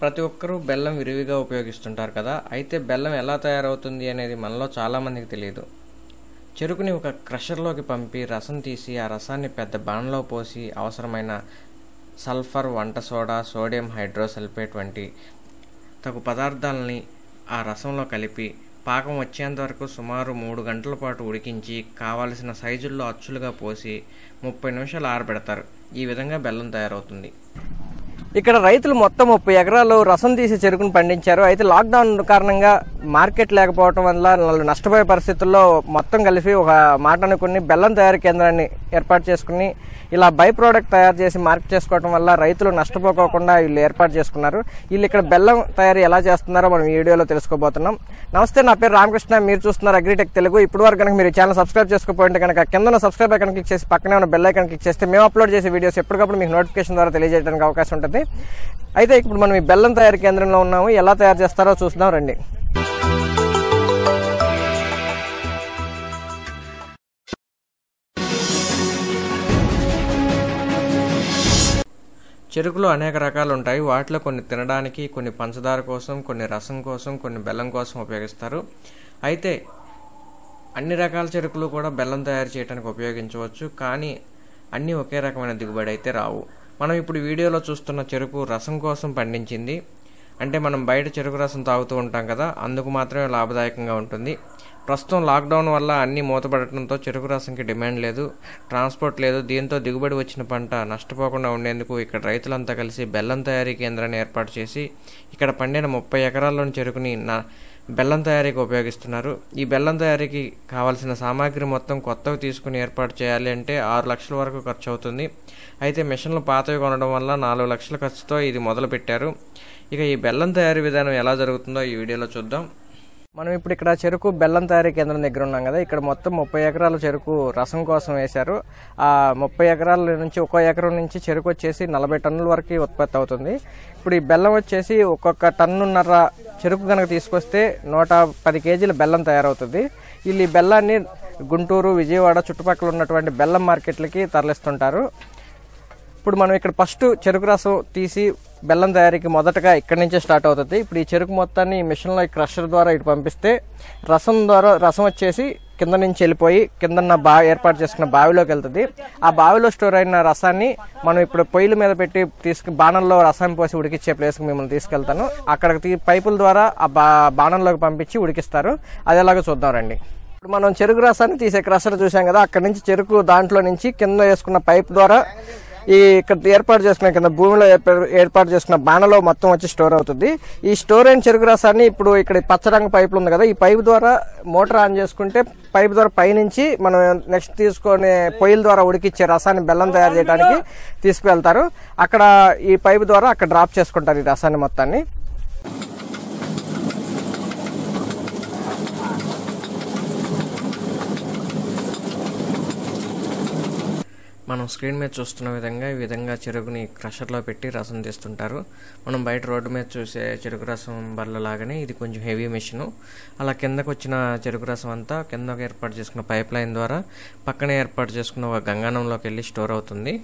ప్రతి ఒక్కరూ బెల్లం విరివిగా ఉపయోగిస్తుంటారు కదా అయితే బెల్లం ఎలా తయారవుతుంది అనేది మనలో చాలామందికి తెలియదు చెరుకుని ఒక క్రషర్లోకి పంపి రసం తీసి ఆ రసాన్ని పెద్ద బాణలో పోసి అవసరమైన సల్ఫర్ వంట సోడా సోడియం హైడ్రోసల్ఫేట్ వంటి తగు పదార్థాలని ఆ రసంలో కలిపి పాకం వచ్చేంత వరకు సుమారు మూడు గంటల పాటు ఉడికించి కావలసిన సైజుల్లో అచ్చులుగా పోసి ముప్పై నిమిషాలు ఆరబెడతారు ఈ విధంగా బెల్లం తయారవుతుంది ఇక్కడ రైతులు మొత్తం ముప్పై ఎకరాలు రసం తీసి చెరుకును పండించారు అయితే లాక్డౌన్ కారణంగా మార్కెట్ లేకపోవడం వల్ల వాళ్ళు నష్టపోయే పరిస్థితుల్లో మొత్తం కలిసి ఒక మాట అనుకుని బెల్లం తయారీ కేంద్రాన్ని ఏర్పాటు చేసుకుని ఇలా బై ప్రోడక్ట్ తయారు చేసి మార్కెట్ చేసుకోవడం వల్ల రైతులు నష్టపోకోకుండా వీళ్ళు ఏర్పాటు చేసుకున్నారు వీళ్ళు ఇక్కడ బెల్లం తయారీ ఎలా చేస్తున్నారో మనం ఈ వీడియోలో తెలుసుకోబోతున్నాం నమస్తే నా పేరు రామకృష్ణ మీరు చూస్తున్నారు అగ్రిటెక్ తెలుగు ఇప్పుడు వరకు కనుక మీరు ఈ ఛానల్ సబ్స్క్రైబ్ చేసుకోకపోయింటే కనుక కింద సబ్స్క్రైబ్ ఐకన్ క్లిక్ చేసి పక్కనే ఉన్న బెల్ ఐకన్ క్లిక్ చేస్తే మేము అప్లోడ్ చేసే వీడియోస్ ఎప్పటికప్పుడు మీకు నోటిఫికేషన్ ద్వారా తెలియజేయడానికి అవకాశం ఉంటుంది అయితే ఇప్పుడు మనం ఈ బెల్లం తయారీ కేంద్రంలో ఉన్నాము ఎలా తయారు చేస్తారో చూద్దాం రండి చెరుకులో అనేక రకాలు ఉంటాయి వాటిలో కొన్ని తినడానికి కొన్ని పంచదార కోసం కొన్ని రసం కోసం కొన్ని బెల్లం కోసం ఉపయోగిస్తారు అయితే అన్ని రకాల చెరుకులు కూడా బెల్లం తయారు చేయడానికి ఉపయోగించవచ్చు కానీ అన్నీ ఒకే రకమైన దిగుబడి అయితే రావు మనం ఇప్పుడు వీడియోలో చూస్తున్న చెరుకు రసం కోసం పండించింది అంటే మనం బయట చెరుకు రసం తాగుతూ ఉంటాం కదా అందుకు మాత్రమే లాభదాయకంగా ఉంటుంది ప్రస్తుతం లాక్డౌన్ వల్ల అన్నీ మూతపడటంతో చెరుకు రసంకి డిమాండ్ లేదు ట్రాన్స్పోర్ట్ లేదు దీంతో దిగుబడి వచ్చిన పంట నష్టపోకుండా ఉండేందుకు ఇక్కడ రైతులంతా కలిసి బెల్లం తయారీ కేంద్రాన్ని ఏర్పాటు చేసి ఇక్కడ పండిన ముప్పై ఎకరాల్లోని చెరుకుని నా బెల్లం తయారీకి ఉపయోగిస్తున్నారు ఈ బెల్లం తయారీకి కావాల్సిన సామాగ్రి మొత్తం కొత్తవి తీసుకుని ఏర్పాటు చేయాలి అంటే ఆరు లక్షల వరకు ఖర్చు అవుతుంది అయితే మిషన్లు పాతవి కొనడం వల్ల నాలుగు లక్షల ఖర్చుతో ఇది మొదలు పెట్టారు ఇక ఈ బెల్లం తయారీ విధానం ఎలా జరుగుతుందో ఈ వీడియోలో చూద్దాం మనం ఇప్పుడు ఇక్కడ చెరుకు బెల్లం తయారీ కేంద్రం దగ్గర ఉన్నాం కదా ఇక్కడ మొత్తం ముప్పై ఎకరాల చెరుకు రసం కోసం వేశారు ఆ ముప్పై ఎకరాల నుంచి ఒక్కో ఎకరం నుంచి చెరుకు వచ్చేసి నలభై టన్నుల వరకు ఉత్పత్తి అవుతుంది ఇప్పుడు ఈ బెల్లం వచ్చేసి ఒక్కొక్క టన్నున్నర చెరుకు కనుక తీసుకొస్తే నూట పది కేజీల బెల్లం తయారవుతుంది వీళ్ళు ఈ బెల్లాన్ని గుంటూరు విజయవాడ చుట్టుపక్కల ఉన్నటువంటి బెల్లం మార్కెట్లకి తరలిస్తుంటారు ఇప్పుడు మనం ఇక్కడ ఫస్ట్ చెరుకు రసం తీసి బెల్లం తయారీకి మొదటగా ఇక్కడి నుంచే స్టార్ట్ అవుతుంది ఇప్పుడు ఈ చెరుకు మొత్తాన్ని ఈ మిషన్లో ఈ క్రషర్ ద్వారా ఇటు పంపిస్తే రసం ద్వారా రసం వచ్చేసి కింద నుంచి వెళ్ళిపోయి కిందన్న బా ఏర్పాటు చేసుకున్న బావిలోకి వెళ్తుంది ఆ బావిలో స్టోర్ అయిన రసాన్ని మనం ఇప్పుడు పొయ్యిల మీద పెట్టి తీసుకు బాణంలో రసాన్ని పోసి ఉడికిచ్చే ప్లేస్కి మిమ్మల్ని తీసుకెళ్తాను అక్కడికి తీ- పైపుల ద్వారా ఆ బా బాణంలోకి పంపించి ఉడికిస్తారు అది ఎలాగో చూద్దాం రండి ఇప్పుడు మనం చెరుకు రసాన్ని తీసే క్రషర్ చూసాం కదా అక్కడ నుంచి చెరుకు దాంట్లో నుంచి కింద వేసుకున్న పైప్ ద్వారా ఈ ఇక్కడ ఏర్పాటు చేసుకున్న కింద భూమిలో ఏర్పా- ఏర్పాటు చేసుకున్న బాణలో మొత్తం వచ్చి స్టోర్ అవుతుంది ఈ స్టోర్ అయిన చెరుకు రసాన్ని ఇప్పుడు ఇక్కడ ఈ పచ్చ రంగు పైపులు ఉంది కదా ఈ పైప్ ద్వారా మోటార్ ఆన్ చేసుకుంటే పైప్ ద్వారా పైనుంచి మనం నెక్స్ట్ తీసుకొని పొయ్యిల ద్వారా ఉడికిచ్చే రసాన్ని బెల్లం తయారు చేయడానికి తీసుకువెళ్తారు అక్కడ ఈ పైప్ ద్వారా అక్కడ డ్రాప్ చేసుకుంటారు ఈ రసాన్ని మొత్తాన్ని మనం స్క్రీన్ మీద చూస్తున్న విధంగా ఈ విధంగా చెరుకుని క్రషర్లో పెట్టి రసం తీస్తుంటారు మనం బయట రోడ్డు మీద చూసే చెరుకు రసం బల్ల లాగానే ఇది కొంచెం హెవీ మెషిన్ అలా కిందకు వచ్చిన చెరుకు రసం అంతా కిందకు ఏర్పాటు చేసుకున్న పైప్ లైన్ ద్వారా పక్కనే ఏర్పాటు చేసుకున్న ఒక గంగానంలోకి వెళ్ళి స్టోర్ అవుతుంది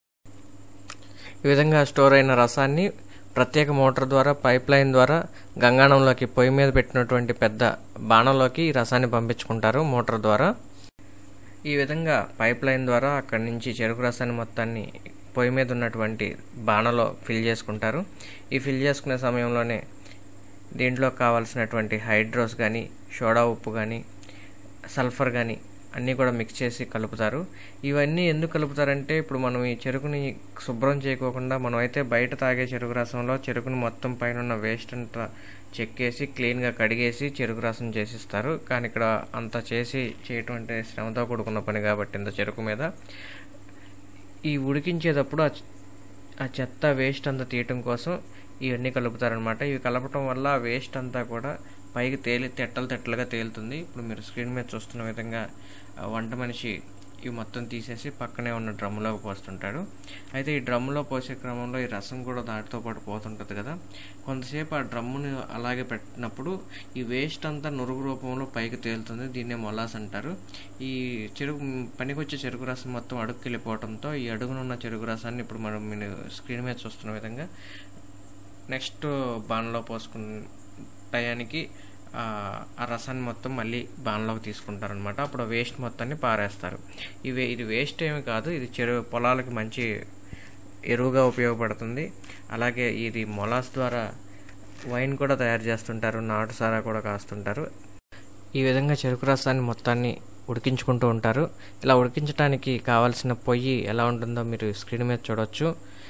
ఈ విధంగా స్టోర్ అయిన రసాన్ని ప్రత్యేక మోటార్ ద్వారా పైప్ లైన్ ద్వారా గంగానంలోకి పొయ్యి మీద పెట్టినటువంటి పెద్ద బాణంలోకి ఈ రసాన్ని పంపించుకుంటారు మోటార్ ద్వారా ఈ విధంగా పైప్ లైన్ ద్వారా అక్కడి నుంచి చెరుకు రసాన్ని మొత్తాన్ని పొయ్యి మీద ఉన్నటువంటి బాణలో ఫిల్ చేసుకుంటారు ఈ ఫిల్ చేసుకునే సమయంలోనే దీంట్లో కావాల్సినటువంటి హైడ్రోస్ కానీ సోడా ఉప్పు కానీ సల్ఫర్ కానీ అన్నీ కూడా మిక్స్ చేసి కలుపుతారు ఇవన్నీ ఎందుకు కలుపుతారంటే ఇప్పుడు మనం ఈ చెరుకుని శుభ్రం చేయకోకుండా మనం అయితే బయట తాగే చెరుకు రసంలో చెరుకుని మొత్తం పైన ఉన్న వేస్ట్ అంతా చెక్కేసి క్లీన్గా కడిగేసి చెరుకు రసం చేసిస్తారు కానీ ఇక్కడ అంత చేసి చేయటం అంటే శ్రమతో కూడుకున్న పని కాబట్టి ఇంత చెరుకు మీద ఈ ఉడికించేటప్పుడు ఆ చె- ఆ చెత్త వేస్ట్ అంతా తీయటం కోసం ఇవన్నీ కలుపుతారనమాట ఇవి కలపటం వల్ల ఆ వేస్ట్ అంతా కూడా పైకి తేలి తెట్టలు తెట్టలుగా తేలుతుంది ఇప్పుడు మీరు స్క్రీన్ మీద చూస్తున్న విధంగా ఆ వంట మనిషి ఇవి మొత్తం తీసేసి పక్కనే ఉన్న డ్రమ్ములోకి పోస్తుంటాడు అయితే ఈ డ్రమ్ములో పోసే క్రమంలో ఈ రసం కూడా దాటితో పాటు పోతుంటుంది కదా కొంతసేపు ఆ డ్రమ్ముని అలాగే పెట్టినప్పుడు ఈ వేస్ట్ అంతా నురుగు రూపంలో పైకి తేలుతుంది దీన్నే మొలాస్ అంటారు ఈ చెరుకు పనికొచ్చే చెరుకు రసం మొత్తం అడుగుకి వెళ్ళిపోవడంతో ఈ అడుగునున్న చెరుకు రసాన్ని ఇప్పుడు మనం మీరు స్క్రీన్ మీద చూస్తున్న విధంగా నెక్స్ట్ బాణలో పోసుకున్న టయానికి ఆ ఆ రసాన్ని మొత్తం మళ్ళీ బాణలోకి తీసుకుంటారు అనమాట అప్పుడు వేస్ట్ మొత్తాన్ని పారేస్తారు ఇవి ఇది వేస్ట్ ఏమి కాదు ఇది చెరువు పొలాలకి మంచి ఎరువుగా ఉపయోగపడుతుంది అలాగే ఇది మొలాస్ ద్వారా వైన్ కూడా తయారు చేస్తుంటారు నాటు సారా కూడా కాస్తుంటారు ఈ విధంగా చెరుకు రసాన్ని మొత్తాన్ని ఉడికించుకుంటూ ఉంటారు ఇలా ఉడికించడానికి కావాల్సిన పొయ్యి ఎలా ఉంటుందో మీరు స్క్రీన్ మీద చూడొచ్చు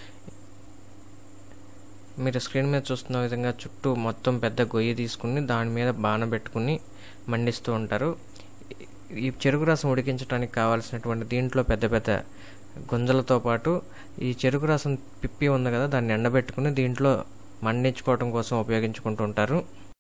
మీరు స్క్రీన్ మీద చూస్తున్న విధంగా చుట్టూ మొత్తం పెద్ద గొయ్యి తీసుకుని దాని మీద బాణ పెట్టుకుని మండిస్తూ ఉంటారు ఈ చెరుకు రసం ఉడికించడానికి కావాల్సినటువంటి దీంట్లో పెద్ద పెద్ద గుంజలతో పాటు ఈ చెరుకు రసం పిప్పి ఉంది కదా దాన్ని ఎండబెట్టుకుని దీంట్లో మండించుకోవడం కోసం ఉపయోగించుకుంటూ ఉంటారు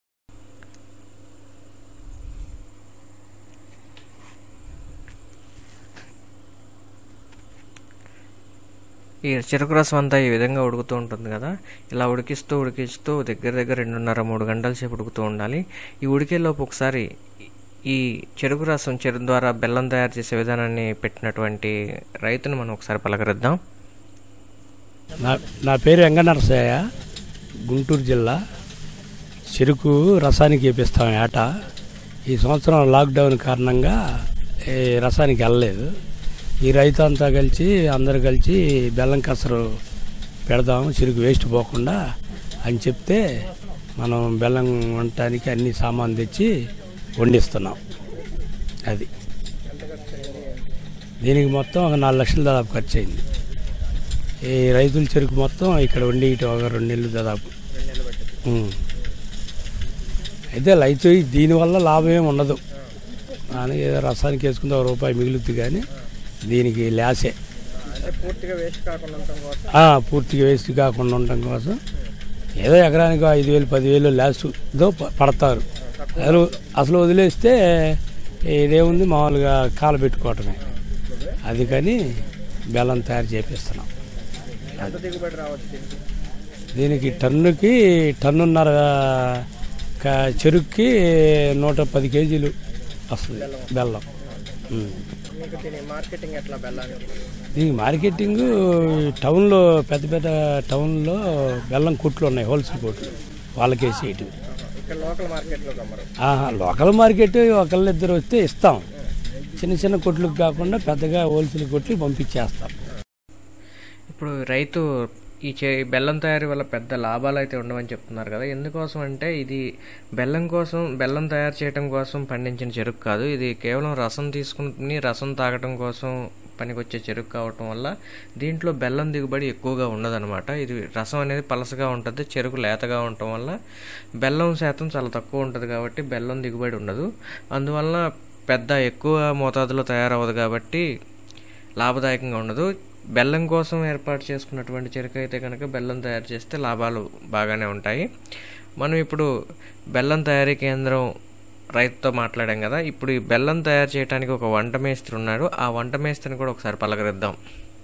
ఈ చెరుకు రసం అంతా ఈ విధంగా ఉడుకుతూ ఉంటుంది కదా ఇలా ఉడికిస్తూ ఉడికిస్తూ దగ్గర దగ్గర రెండున్నర మూడు గంటల సేపు ఉడుకుతూ ఉండాలి ఈ ఉడికేలోపు ఒకసారి ఈ చెరుకు రసం చెరుకు ద్వారా బెల్లం తయారు చేసే విధానాన్ని పెట్టినటువంటి రైతును మనం ఒకసారి పలకరిద్దాం నా నా పేరు వెంకటనరసయ్య గుంటూరు జిల్లా చెరుకు రసానికి వేపిస్తాం ఏట ఈ సంవత్సరం లాక్డౌన్ కారణంగా ఈ రసానికి వెళ్ళలేదు ఈ రైతు అంతా కలిసి అందరు కలిసి బెల్లం కసరు పెడదాం చెరుకు వేస్ట్ పోకుండా అని చెప్తే మనం బెల్లం వండటానికి అన్ని సామాన్ తెచ్చి వండిస్తున్నాం అది దీనికి మొత్తం ఒక నాలుగు లక్షల దాదాపు ఖర్చు అయింది ఈ రైతుల చెరుకు మొత్తం ఇక్కడ ఉండి ఇటు ఒక రెండు నెలలు దాదాపు ఉం. అయితే రైతు దీనివల్ల లాభం ఏమి ఉండదు కానీ ఏదో రసానికి వేసుకుంటే ఒక రూపాయి మిగులుద్ది కానీ దీనికి లాసే అంటే పూర్తిగా వేస్ట్ కాకుండా ఉండటం కోసం ఆ, పూర్తిగా వేస్ట్ కాకుండా ఉండటం కోసం ఏదో ఎకరానికి ఐదు వేలు పదివేలు లాస్తో పడతారు అసలు అసలు వదిలేస్తే ఇదేముంది మామూలుగా కాలు పెట్టుకోవటమే అది కానీ బెల్లం తయారు చేపిస్తున్నాం ఎంత దిగుబడి రావచ్చు దీనికి? దీనికి టన్నుకి టన్నున్నర క- చెరుక్కి నూట పది కేజీలు వస్తుంది బెల్లం ఉం. మీకు దీని మార్కెటింగ్ ఎట్లా బెల్లానికి దీనికి మార్కెటింగ్ టౌన్లో పెద్ద పెద్ద టౌన్లో బెల్లం కొట్లు ఉన్నాయి హోల్సేల్ కొట్లు వాళ్ళకేసి ఇటు ఇక్కడ లోకల్ మార్కెట్లో కమ్మరు ఆహా, లోకల్ మార్కెట్ ఒకళ్ళిద్దరు వస్తే ఇస్తాం చిన్న చిన్న కొట్లకు కాకుండా పెద్దగా హోల్సేల్ కొట్లు పంపించేస్తాం ఇప్పుడు రైతు ఈ చే బెల్లం తయారీ వల్ల పెద్ద లాభాలు అయితే ఉండవని చెప్తున్నారు కదా ఎందుకోసం అంటే ఇది బెల్లం కోసం బెల్లం తయారు చేయడం కోసం పండించిన చెరుకు కాదు ఇది కేవలం రసం తీసుకుని రసం తాగటం కోసం పనికొచ్చే చెరుకు కావటం వల్ల దీంట్లో బెల్లం దిగుబడి ఎక్కువగా ఉండదన్నమాట ఇది రసం అనేది పలసగా ఉంటుంది చెరుకు లేతగా ఉండటం వల్ల బెల్లం శాతం చాలా తక్కువ ఉంటుంది కాబట్టి బెల్లం దిగుబడి ఉండదు అందువలన పెద్ద ఎక్కువ మోతాదులో తయారవ్వదు కాబట్టి లాభదాయకంగా ఉండదు బెల్లం కోసం ఏర్పాటు చేసుకున్నటువంటి చెరుకు అయితే కనుక బెల్లం తయారు చేస్తే లాభాలు బాగానే ఉంటాయి మనం ఇప్పుడు బెల్లం తయారీ కేంద్రం రైతుతో మాట్లాడాం కదా ఇప్పుడు ఈ బెల్లం తయారు చేయడానికి ఒక వంట మేస్త్రి ఉన్నాడు ఆ వంట మేస్త్రిని కూడా ఒకసారి పలకరిద్దాం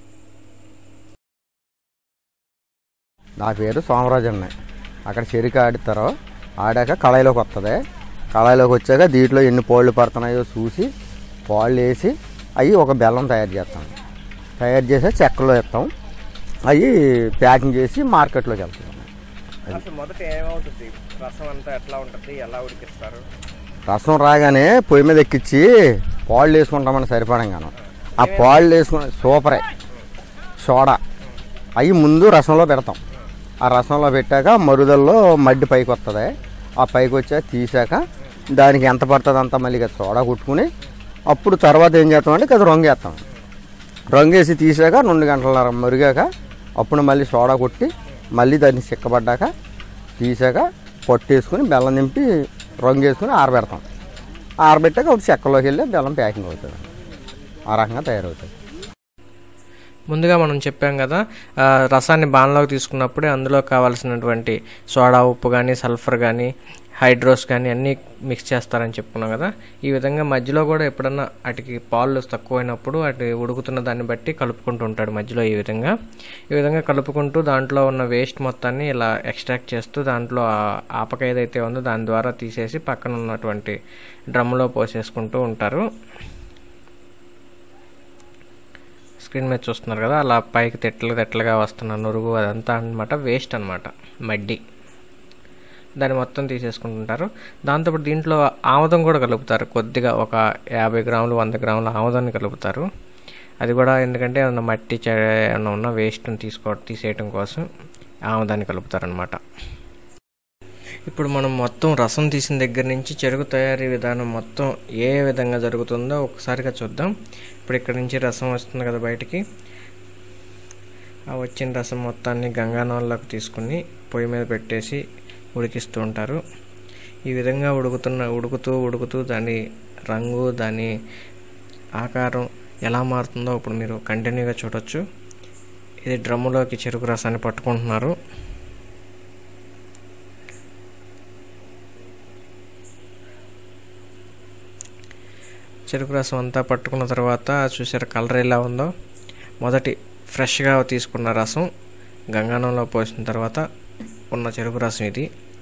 నా పేరు సోమరాజు అన్న అక్కడ చెరుకు ఆడుతారో ఆడాక కళాయిలోకి వస్తుంది కళాయిలోకి వచ్చాక దీంట్లో ఎన్ని పాళ్ళు పడుతున్నాయో చూసి పాళ్ళు వేసి అవి ఒక బెల్లం తయారు చేస్తాం తయారు చేసి చెక్కలో ఇస్తాం అవి ప్యాకింగ్ చేసి మార్కెట్లోకి వెళ్తాం అసలు మొదట ఏమవుతుంది రసం అంతా ఎట్లా ఉంటుంది ఎలా ఉడికిస్తారు రసం రాగానే పొయ్యి మీద ఎక్కించి పాళ్ళు వేసుకుంటామని సరిపడంగాను ఆ పాళ్ళు వేసుకుని సూపరే సోడా అవి ముందు రసంలో పెడతాం ఆ రసంలో పెట్టాక మరుదల్లో మడ్డి పైకి వస్తుంది ఆ పైకి వచ్చాక తీసాక దానికి ఎంత పడుతుంది అంత మళ్ళీ ఇక సోడా కుట్టుకుని అప్పుడు తర్వాత ఏం చేస్తామంటే అది రంగు వేస్తాం రంగు వేసి తీసాక రెండు గంటల మరిగాక అప్పుడు మళ్ళీ సోడా కొట్టి మళ్ళీ దాన్ని చిక్కబడ్డాక తీసాక పొట్టు వేసుకుని బెల్లం నింపి రంగు వేసుకుని ఆరబెడతాం ఆరబెట్టాక అప్పుడు చెక్కలోకి వెళ్ళి బెల్లం ప్యాకింగ్ అవుతుంది ఆ రకంగా తయారవుతుంది ముందుగా మనం చెప్పాం కదా ఆ, రసాన్ని బాణలోకి తీసుకున్నప్పుడే అందులో కావాల్సినటువంటి సోడా ఉప్పు కానీ సల్ఫర్ కానీ హైడ్రోస్ కానీ అన్నీ మిక్స్ చేస్తారని చెప్పుకున్నాం కదా ఈ విధంగా మధ్యలో కూడా ఎప్పుడన్నా వాటికి పాలు తక్కువైనప్పుడు అటు ఉడుకుతున్న దాన్ని బట్టి కలుపుకుంటూ ఉంటాడు మధ్యలో ఈ విధంగా ఈ విధంగా కలుపుకుంటూ దాంట్లో ఉన్న వేస్ట్ మొత్తాన్ని ఇలా ఎక్స్ట్రాక్ట్ చేస్తూ దాంట్లో ఆ ఆపక ఏదైతే ఉందో దాని ద్వారా తీసేసి పక్కన ఉన్నటువంటి డ్రమ్లో పోసేసుకుంటూ ఉంటారు స్క్రీన్ మీద చూస్తున్నారు కదా అలా పైకి తెట్లు తెట్లుగా వస్తున్న నురుగు అదంతా అనమాట వేస్ట్ అనమాట మడ్డి దాన్ని మొత్తం తీసేసుకుంటుంటారు దాంతోపాటు దీంట్లో ఆముదం కూడా కలుపుతారు కొద్దిగా ఒక యాభై గ్రాములు వంద గ్రాముల ఆముదాన్ని కలుపుతారు అది కూడా ఎందుకంటే ఏమన్నా మట్టి చె- ఏమన్నా ఉన్న వేస్ట్ని తీసుకో తీసేయటం కోసం ఆముదాన్ని కలుపుతారనమాట ఇప్పుడు మనం మొత్తం రసం తీసిన దగ్గర నుంచి చెరుకు తయారీ విధానం మొత్తం ఏ విధంగా జరుగుతుందో ఒకసారిగా చూద్దాం ఇప్పుడు ఇక్కడ నుంచి రసం వస్తుంది కదా బయటికి ఆ వచ్చిన రసం మొత్తాన్ని గంగానోళ్ళకి తీసుకుని పొయ్యి మీద పెట్టేసి ఉడికిస్తూ ఉంటారు ఈ విధంగా ఉడుకుతున్న ఉడుకుతూ ఉడుకుతూ దాని రంగు దాని ఆకారం ఎలా మారుతుందో ఇప్పుడు మీరు కంటిన్యూగా చూడొచ్చు ఇది డ్రమ్ములోకి చెరుకు రసాన్ని పట్టుకుంటున్నారు చెరుకు రసం అంతా పట్టుకున్న తర్వాత చూసారు కలర్ ఎలా ఉందో మొదటి ఫ్రెష్గా తీసుకున్న రసం గంగానంలో పోసిన తర్వాత ఉన్న చెరుకు రసం ఇది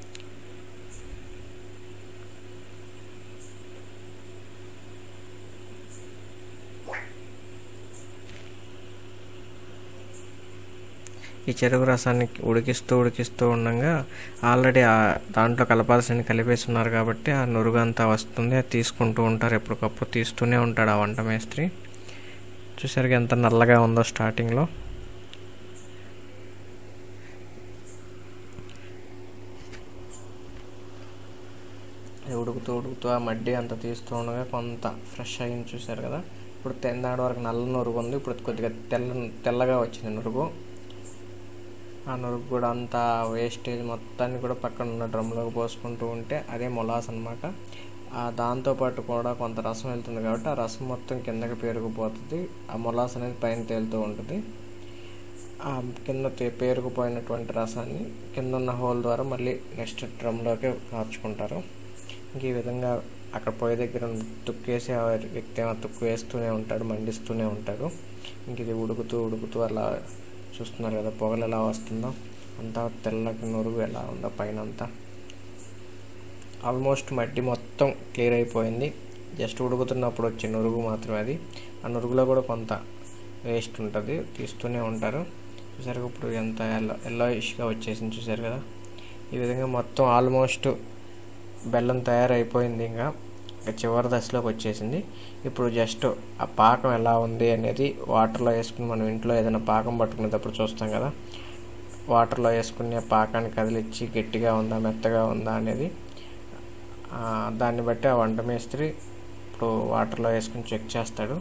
ఈ చెరుకు రసాన్ని ఉడికిస్తూ ఉడికిస్తూ ఉండగా ఆల్రెడీ ఆ దాంట్లో కలపాల్సిన కలిపేస్తున్నారు కాబట్టి ఆ నురుగు అంతా వస్తుంది అది తీసుకుంటూ ఉంటారు ఎప్పటికప్పుడు తీస్తూనే ఉంటాడు ఆ వంట మేస్త్రి చూసారు ఎంత నల్లగా ఉందో స్టార్టింగ్లో అది ఉడుకుతూ ఉడుకుతూ ఆ మడ్డి అంతా తీస్తూ ఉండగా కొంత ఫ్రెష్ అయింది చూసారు కదా ఇప్పుడు తెందాడి వరకు నల్ల నురుగు ఉంది ఇప్పుడు కొద్దిగా తెల్ల తెల్లగా వచ్చింది నురుగు ఆ నురుగు కూడా అంతా వేస్టేజ్ మొత్తాన్ని కూడా పక్కన ఉన్న డ్రమ్లోకి పోసుకుంటూ ఉంటే అదే మొలాస్ అనమాట దాంతోపాటు కూడా కొంత రసం వెళ్తుంది కాబట్టి ఆ రసం మొత్తం కిందకి పేరుకుపోతుంది ఆ మొలాస్ అనేది పైన తేలుతూ ఉంటుంది ఆ కింద తే- పేరుకుపోయినటువంటి రసాన్ని కింద ఉన్న హోల్ ద్వారా మళ్ళీ నెక్స్ట్ డ్రమ్లోకి మార్చుకుంటారు ఇంక ఈ విధంగా అక్కడ పొయ్యి దగ్గర తుక్కేసి ఆ వ్యక్తి ఏమో తుక్కు వేస్తూనే ఉంటాడు మండిస్తూనే ఉంటాడు ఇంక ఇది ఉడుకుతూ ఉడుకుతూ అలా చూస్తున్నారు కదా పొగలు ఎలా వస్తుందో అంతా తెల్లకి నురుగు ఎలా ఉందో పైన అంతా ఆల్మోస్ట్ మట్టి మొత్తం క్లియర్ అయిపోయింది జస్ట్ ఉడుకుతున్నప్పుడు వచ్చే నురుగు మాత్రమే అది ఆ నురుగులో కూడా కొంత వేస్ట్ ఉంటుంది తీస్తూనే ఉంటారు చూసారు ఇప్పుడు ఎంత ఎల్లో ఎల్లోయిష్గా వచ్చేసింది చూసారు కదా ఈ విధంగా మొత్తం ఆల్మోస్ట్ బెల్లం తయారైపోయింది ఇంకా ఇంకా చివరి దశలోకి వచ్చేసింది ఇప్పుడు జస్ట్ ఆ పాకం ఎలా ఉంది అనేది వాటర్లో వేసుకుని మనం ఇంట్లో ఏదైనా పాకం పట్టుకునేటప్పుడు చూస్తాం కదా వాటర్లో వేసుకుని ఆ పాకాన్ని కదిలిచ్చి గట్టిగా ఉందా మెత్తగా ఉందా అనేది ఆ, దాన్ని బట్టి ఆ వంట మేస్త్రి ఇప్పుడు వాటర్లో వేసుకుని చెక్ చేస్తాడు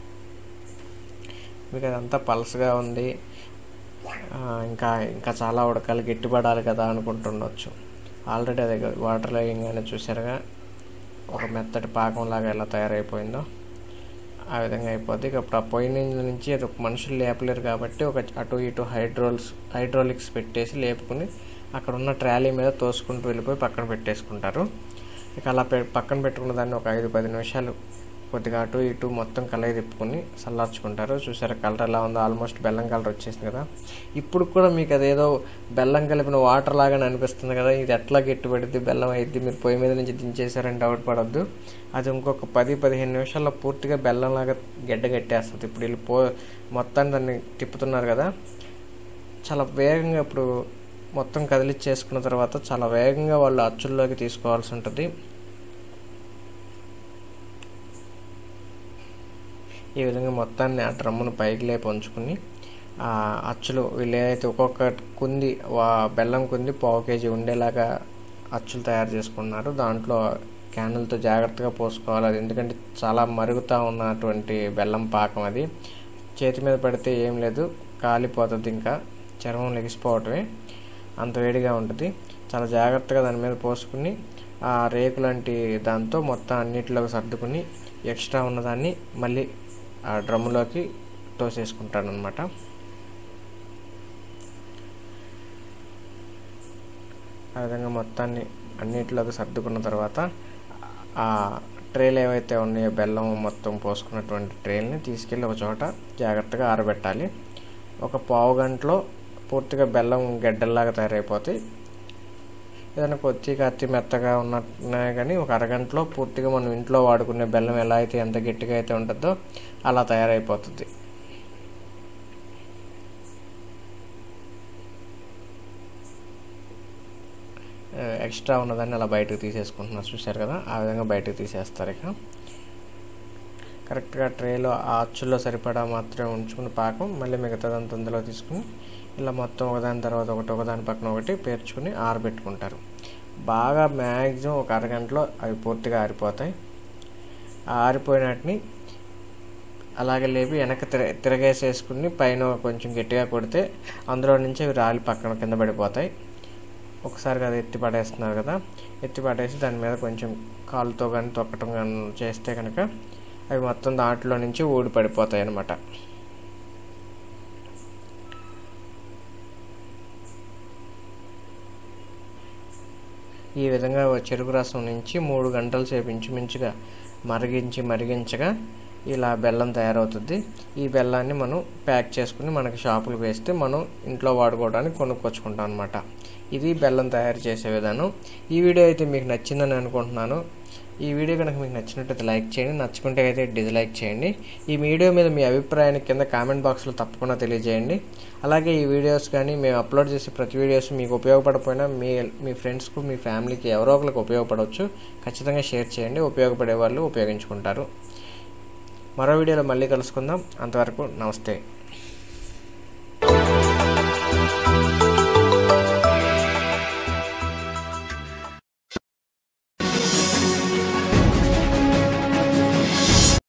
మీకు అదంతా పల్స్గా ఉంది ఆ, ఇంకా ఇంకా చాలా ఉడకాలి గట్టిపడాలి కదా అనుకుంటుండొచ్చు ఆల్రెడీ అది వాటర్లో వేయగానే చూసారుగా ఒక మెత్తటి పాకంలాగా ఎలా తయారైపోయిందో ఆ విధంగా అయిపోద్ది ఇక అప్పుడు ఆ పొయ్యి నుంచి నుంచి అది ఒక మనుషులు లేపలేరు కాబట్టి ఒక అటు ఇటు హైడ్రోల్స్ హైడ్రోలిక్స్ పెట్టేసి లేపుకుని అక్కడ ఉన్న ట్రాలీ మీద తోసుకుంటూ వెళ్ళిపోయి పక్కన పెట్టేసుకుంటారు ఇక అలా పె పక్కన పెట్టుకున్న దాన్ని ఒక ఐదు పది నిమిషాలు కొద్దిగా అటు ఇటు మొత్తం కలయి తిప్పుకొని చల్లార్చుకుంటారు చూసారా కలర్ ఎలా ఉందో ఆల్మోస్ట్ బెల్లం కలర్ వచ్చేసింది కదా ఇప్పుడు కూడా మీకు అదేదో బెల్లం కలిపిన వాటర్ లాగానే అనిపిస్తుంది కదా ఇది ఎట్లా గట్టిపడిద్ది బెల్లం అయింది మీరు పొయ్యి మీద నుంచి దించేసారని డౌట్ పడొద్దు అది ఇంకొక పది పదిహేను నిమిషాల్లో పూర్తిగా బెల్లం లాగా గడ్డ కట్టేస్తుంది ఇప్పుడు వీళ్ళు పో మొత్తాన్ని దాన్ని తిప్పుతున్నారు కదా చాలా వేగంగా ఇప్పుడు మొత్తం కదిలిచ్చేసుకున్న తర్వాత చాలా వేగంగా వాళ్ళు అచ్చుల్లోకి తీసుకోవాల్సి ఉంటుంది ఈ విధంగా మొత్తాన్ని ఆ డ్రమ్మును పైకి లేపి ఉంచుకుని ఆ అచ్చులు వీళ్ళు ఏదైతే ఒక్కొక్క కుంది వా- బెల్లం కుంది పావు కేజీ ఉండేలాగా అచ్చులు తయారు చేసుకున్నారు దాంట్లో క్యానులతో జాగ్రత్తగా పోసుకోవాలి అది ఎందుకంటే చాలా మరుగుతూ ఉన్నటువంటి బెల్లం పాకం అది చేతి మీద పడితే ఏం లేదు కాలిపోతుంది ఇంకా చర్మం లెగిసిపోవటమే అంత వేడిగా ఉంటుంది చాలా జాగ్రత్తగా దాని మీద పోసుకుని ఆ రేకు లాంటి దాంతో మొత్తం అన్నిటిలోకి సర్దుకుని ఎక్స్ట్రా ఉన్నదాన్ని మళ్ళీ ఆ డ్రమ్ములోకి తోసేసుకుంటాను అనమాట ఆ విధంగా మొత్తాన్ని అన్నిటిలోకి సర్దుకున్న తర్వాత ఆ ట్రేలు ఏవైతే ఉన్నాయో బెల్లం మొత్తం పోసుకున్నటువంటి ట్రేల్ని తీసుకెళ్ళి ఒక చోట జాగ్రత్తగా ఆరబెట్టాలి ఒక పావు గంటలో పూర్తిగా బెల్లం గడ్డల్లాగా తయారైపోతాయి ఏదైనా కొద్దిగా అతి మెత్తగా ఉన్నట్టున్నాయి కానీ ఒక అరగంటలో పూర్తిగా మనం ఇంట్లో వాడుకునే బెల్లం ఎలా అయితే ఎంత గట్టిగా అయితే ఉంటుందో అలా తయారైపోతుంది ఆ, ఎక్స్ట్రా ఉన్నదాన్ని అలా బయటకు తీసేసుకుంటున్నారు చూశారు కదా ఆ విధంగా బయటకు తీసేస్తారు ఇక కరెక్ట్గా ట్రేలో ఆ అచ్చుల్లో సరిపడా మాత్రమే ఉంచుకుని పాకం మళ్ళీ మిగతాదంతా అందులో తీసుకుని ఇలా మొత్తం ఒకదాని తర్వాత ఒకటి ఒకదాని పక్కన ఒకటి పేర్చుకుని ఆరబెట్టుకుంటారు బాగా మ్యాక్సిమం ఒక అరగంటలో అవి పూర్తిగా ఆరిపోతాయి ఆ ఆరిపోయినటిని అలాగే లేపి వెనక్కి తిర తిరగేసేసుకుని పైన కొంచెం గట్టిగా కొడితే అందులో నుంచి అవి రాలి పక్కన కింద పడిపోతాయి ఒకసారి కదా ఎత్తి పడేస్తున్నారు కదా ఎత్తి పడేసి దాని మీద కొంచెం కాలుతో కానీ తొక్కటం కానీ చేస్తే కనుక అవి మొత్తం దాంట్లో నుంచి ఊడి పడిపోతాయి అన్నమాట ఈ విధంగా చెరుకు రసం నుంచి మూడు గంటల సేపు ఇంచుమించుగా మరిగించి మరిగించగా ఇలా బెల్లం తయారవుతుంది ఈ బెల్లాన్ని మనం ప్యాక్ చేసుకుని మనకి షాపులకు వేస్తే మనం ఇంట్లో వాడుకోవడానికి కొనుక్కొచ్చుకుంటాం అనమాట ఇది బెల్లం తయారు చేసే విధానం ఈ వీడియో అయితే మీకు నచ్చిందని అనుకుంటున్నాను ఈ వీడియో కనుక మీకు నచ్చినట్టయితే లైక్ చేయండి నచ్చుకుంటే అయితే డిస్లైక్ చేయండి ఈ వీడియో మీద మీ అభిప్రాయాన్ని కింద కామెంట్ బాక్స్లో తప్పకుండా తెలియజేయండి అలాగే ఈ వీడియోస్ కానీ మేము అప్లోడ్ చేసే ప్రతి వీడియోస్ మీకు ఉపయోగపడకపోయినా మీ మీ ఫ్రెండ్స్కు మీ ఫ్యామిలీకి ఎవరో ఒకరికి ఉపయోగపడవచ్చు ఖచ్చితంగా షేర్ చేయండి ఉపయోగపడే వాళ్ళు ఉపయోగించుకుంటారు మరో వీడియోలో మళ్ళీ కలుసుకుందాం అంతవరకు నమస్తే